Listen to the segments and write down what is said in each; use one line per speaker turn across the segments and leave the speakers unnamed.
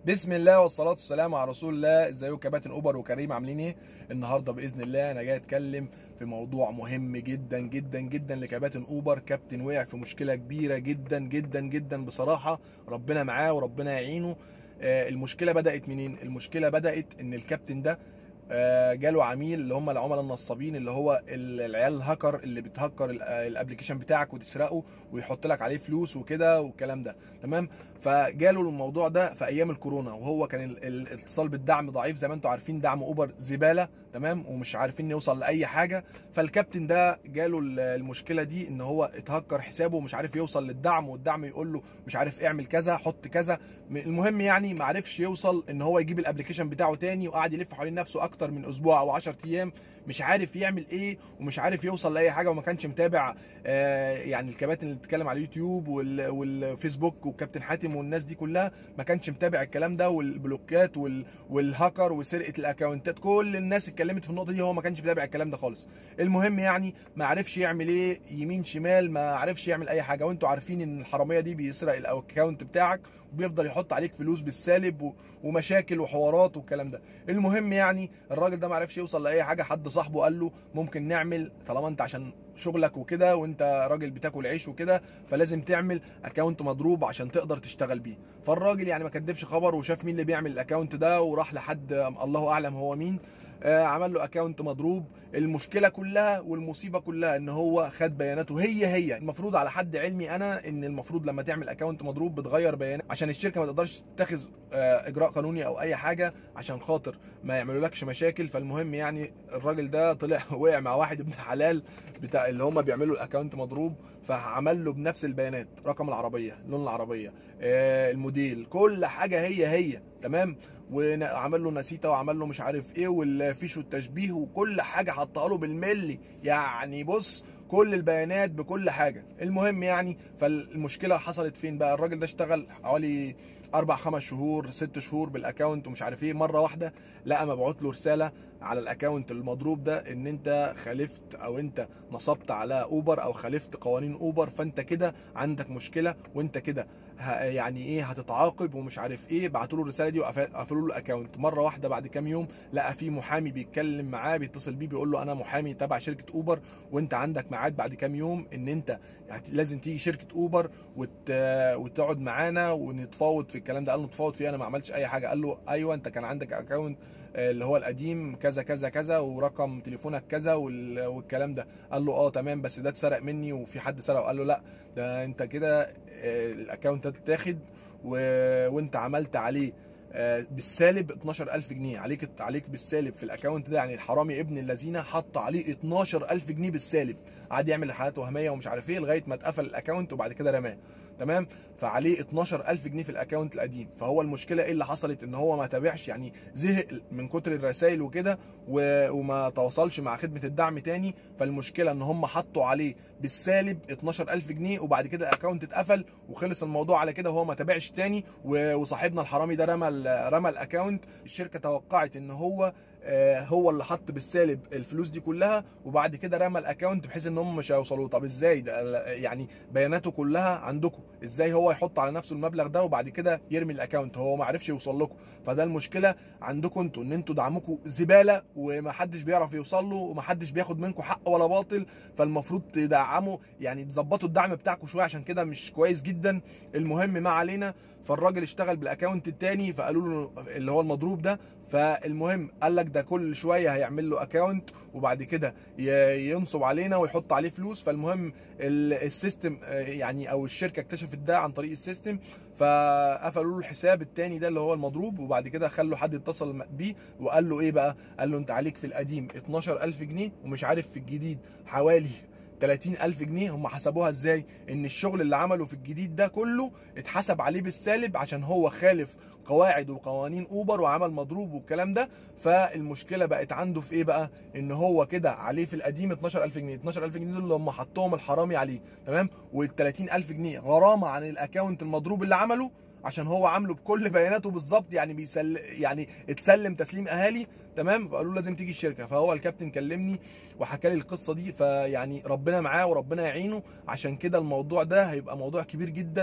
بسم الله والصلاة والسلام على رسول الله ازيكم كباتن اوبر وكريم عاملين ايه النهارده باذن الله انا جاي اتكلم في موضوع مهم جدا جدا جدا لكباتن اوبر كابتن وقع في مشكلة كبيرة جدا جدا جدا بصراحة ربنا معاه وربنا يعينه آه، المشكلة بدأت منين المشكلة بدأت ان الكابتن ده آه، جاله عميل اللي هم العملاء النصابين اللي هو ال- العيال الهاكر اللي بتهكر ال- آه، الابلكيشن بتاعك وتسرقه ويحط لك عليه فلوس وكده والكلام ده تمام فجاله الموضوع ده في ايام الكورونا وهو كان ال- ال- الاتصال بالدعم ضعيف زي ما انتم عارفين دعم اوبر زباله تمام ومش عارفين نوصل لاي حاجه فالكابتن ده جاله ال- المشكله دي ان هو اتهكر حسابه ومش عارف يوصل للدعم والدعم يقول له مش عارف اعمل كذا حط كذا م- المهم يعني ما عرفش يوصل ان هو يجيب الابلكيشن بتاعه تاني وقعد يلف حوالين نفسه اكتر من اسبوع او 10 ايام مش عارف يعمل ايه ومش عارف يوصل لاي حاجه وما كانش متابع آه، يعني الكباتن اللي بتتكلم على اليوتيوب وال- والفيسبوك وكابتن حاتم والناس دي كلها ما كانش متابع الكلام ده والبلوكات وال- والهاكر وسرقه الاكونتات كل الناس اتكلمت في النقطه دي هو ما كانش متابع الكلام ده خالص المهم يعني ما عرفش يعمل ايه يمين شمال ما عرفش يعمل اي حاجه وانتوا عارفين ان الحراميه دي بيسرق الاكونت بتاعك وبيفضل يحط عليك فلوس بالسالب و- ومشاكل وحوارات والكلام ده المهم يعني الراجل ده ما عرفش يوصل لاي حاجه حد صاحبه قال له ممكن نعمل طالما انت عشان شغلك وكده وانت راجل بتاكل عيش وكده فلازم تعمل اكونت مضروب عشان تقدر تشتغل بيه فالراجل يعني ما كدبش خبر وشاف مين اللي بيعمل الاكونت ده وراح لحد الله اعلم هو مين آه، عمل له اكونت مضروب المشكله كلها والمصيبه كلها ان هو خد بياناته هي هي المفروض على حد علمي انا ان المفروض لما تعمل اكونت مضروب بتغير بيانات عشان الشركه ما تقدرش تتخذ آه، اجراء قانوني او اي حاجه عشان خاطر ما يعملولكش مشاكل فالمهم يعني الراجل ده طلع وقع مع واحد ابن حلال بتاع اللي هم بيعملوا الاكونت مضروب فعمل له بنفس البيانات رقم العربيه لون العربيه آه، الموديل كل حاجه هي هي تمام وعمل له نسيته وعمل له مش عارف ايه والفيش والتشبيه وكل حاجه حطها له بالملي يعني بص كل البيانات بكل حاجه المهم يعني فالمشكله حصلت فين بقى الراجل ده اشتغل حوالي اربع خمس شهور ست شهور بالاكونت ومش عارف ايه مره واحده لقى مبعوت له رساله على الاكونت المضروب ده ان انت خالفت او انت نصبت على اوبر او خالفت قوانين اوبر فانت كده عندك مشكله وانت كده ه- يعني ايه هتتعاقب ومش عارف ايه بعتوا له الرساله دي وقفلوا له الاكونت مره واحده بعد كام يوم لقى في محامي بيتكلم معاه بيتصل بيه بيقول له انا محامي تبع شركه اوبر وانت عندك ميعاد بعد كام يوم ان انت هت- لازم تيجي شركه اوبر وت... وتقعد معانا ونتفاوض في الكلام ده قال له نتفاوض فيه انا ما عملتش اي حاجه قال له ايوه انت كان عندك اكونت اللي هو القديم كذا كذا كذا ورقم تليفونك كذا وال... والكلام ده قال له اه تمام بس ده اتسرق مني وفي حد سرقه قال له لا ده انت كده آه، الاكونت ده اتاخد و... وانت عملت عليه آه، بالسالب 12000 جنيه عليك عليك بالسالب في الاكونت ده يعني الحرامي ابن الذين حط عليه 12000 جنيه بالسالب قعد يعمل حاجات وهميه ومش عارف ايه لغايه ما اتقفل الاكونت وبعد كده رماه تمام فعليه 12000 جنيه في الاكونت القديم فهو المشكله ايه اللي حصلت ان هو ما تابعش يعني زهق من كتر الرسائل وكده و- وما تواصلش مع خدمه الدعم تاني فالمشكله ان هم حطوا عليه بالسالب 12000 جنيه وبعد كده الاكونت اتقفل وخلص الموضوع على كده وهو ما تابعش تاني و- وصاحبنا الحرامي ده رمى ال- رمى الاكونت الشركه توقعت ان هو آه، هو اللي حط بالسالب الفلوس دي كلها وبعد كده رمى الاكونت بحيث ان هم مش هيوصلوا طب ازاي ده يعني بياناته كلها عندكم ازاي هو يحط على نفسه المبلغ ده وبعد كده يرمي الاكونت هو ما عرفش يوصل لكم فده المشكله عندكم انتوا ان انتوا دعمكم زباله ومحدش بيعرف يوصل له ومحدش بياخد منكم حق ولا باطل فالمفروض تدعموا يعني تظبطوا الدعم بتاعكم شويه عشان كده مش كويس جدا المهم ما علينا فالراجل اشتغل بالاكونت التاني فقالوا له اللي هو المضروب ده فالمهم قال لك ده كل شويه هيعمل له اكونت وبعد كده ي- ينصب علينا ويحط عليه فلوس فالمهم ال- السيستم آه، يعني او الشركه اكتشفت ده عن طريق السيستم فقفلوا له الحساب التاني ده اللي هو المضروب وبعد كده خلوا حد يتصل بيه وقال له ايه بقى قال له انت عليك في القديم 12000 جنيه ومش عارف في الجديد حوالي 30000 جنيه هم حسبوها ازاي ان الشغل اللي عمله في الجديد ده كله اتحسب عليه بالسالب عشان هو خالف قواعد وقوانين اوبر وعمل مضروب والكلام ده فالمشكله بقت عنده في ايه بقى ان هو كده عليه في القديم 12000 جنيه 12000 جنيه دول اللي هم حطهم الحرامي عليه تمام وال 30000 جنيه غرامه عن الاكونت المضروب اللي عمله عشان هو عامله بكل بياناته بالظبط يعني بيسل يعني اتسلم تسليم اهالي تمام فقالوا له لازم تيجي الشركه فهو الكابتن كلمني وحكى لي القصه دي فيعني ربنا معاه وربنا يعينه عشان كده الموضوع ده هيبقى موضوع كبير جدا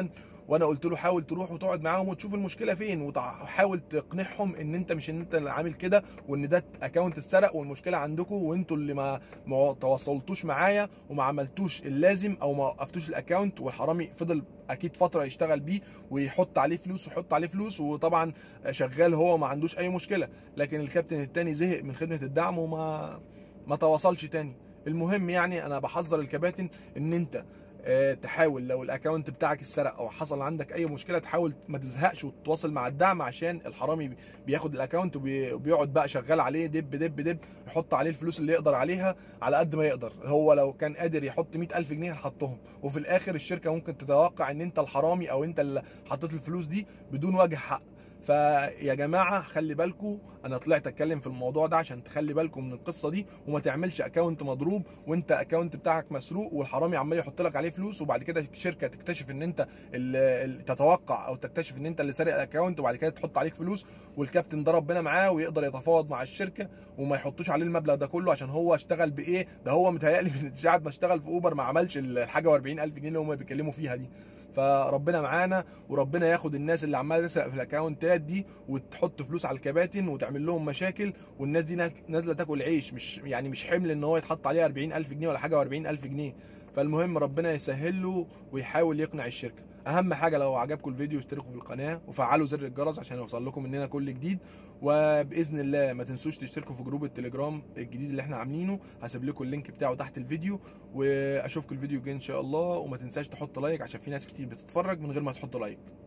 وانا قلت له حاول تروح وتقعد معاهم وتشوف المشكله فين وحاول تقنعهم ان انت مش ان انت اللي عامل كده وان ده اكونت اتسرق والمشكله عندكم وانتوا اللي ما ما تواصلتوش معايا وما عملتوش اللازم او ما وقفتوش الاكونت والحرامي فضل اكيد فتره يشتغل بيه ويحط عليه فلوس ويحط عليه فلوس وطبعا شغال هو ما عندوش اي مشكله لكن الكابتن التاني زهق من خدمه الدعم وما ما تواصلش تاني المهم يعني انا بحذر الكباتن ان انت آه، تحاول لو الاكونت بتاعك اتسرق او حصل عندك اي مشكله تحاول ما تزهقش وتتواصل مع الدعم عشان الحرامي بياخد الاكونت وبي- وبيقعد بقى شغال عليه دب دب دب يحط عليه الفلوس اللي يقدر عليها على قد ما يقدر هو لو كان قادر يحط 100000 جنيه هيحطهم وفي الاخر الشركه ممكن تتوقع ان انت الحرامي او انت اللي حطيت الفلوس دي بدون وجه حق فيا جماعه خلي بالكم انا طلعت اتكلم في الموضوع ده عشان تخلي بالكم من القصه دي وما تعملش اكونت مضروب وانت اكونت بتاعك مسروق والحرامي عمال يحط لك عليه فلوس وبعد كده الشركه تكتشف ان انت اللي اللي تتوقع او تكتشف ان انت اللي سارق الاكونت وبعد كده تحط عليك فلوس والكابتن ده ربنا معاه ويقدر يتفاوض مع الشركه وما يحطوش عليه المبلغ ده كله عشان هو اشتغل بايه ده هو متهيألي من ساعه ما اشتغل في اوبر ما عملش الحاجه و40000 جنيه اللي هم بيتكلموا فيها دي فربنا معانا وربنا ياخد الناس اللي عماله تسرق في الاكونتات دي وتحط فلوس على الكباتن وتعمل لهم مشاكل والناس دي نا- نازله تاكل عيش مش يعني مش حمل ان هو يتحط عليه 40000 جنيه ولا حاجه و40000 جنيه فالمهم ربنا يسهل له ويحاول يقنع الشركه اهم حاجه لو عجبكم الفيديو اشتركوا في القناه وفعلوا زر الجرس عشان يوصل لكم مننا كل جديد وباذن الله ما تنسوش تشتركوا في جروب التليجرام الجديد اللي احنا عاملينه هسيب لكم اللينك بتاعه تحت الفيديو واشوفكم الفيديو الجاي ان شاء الله وما تنساش تحط لايك عشان في ناس كتير بتتفرج من غير ما تحط لايك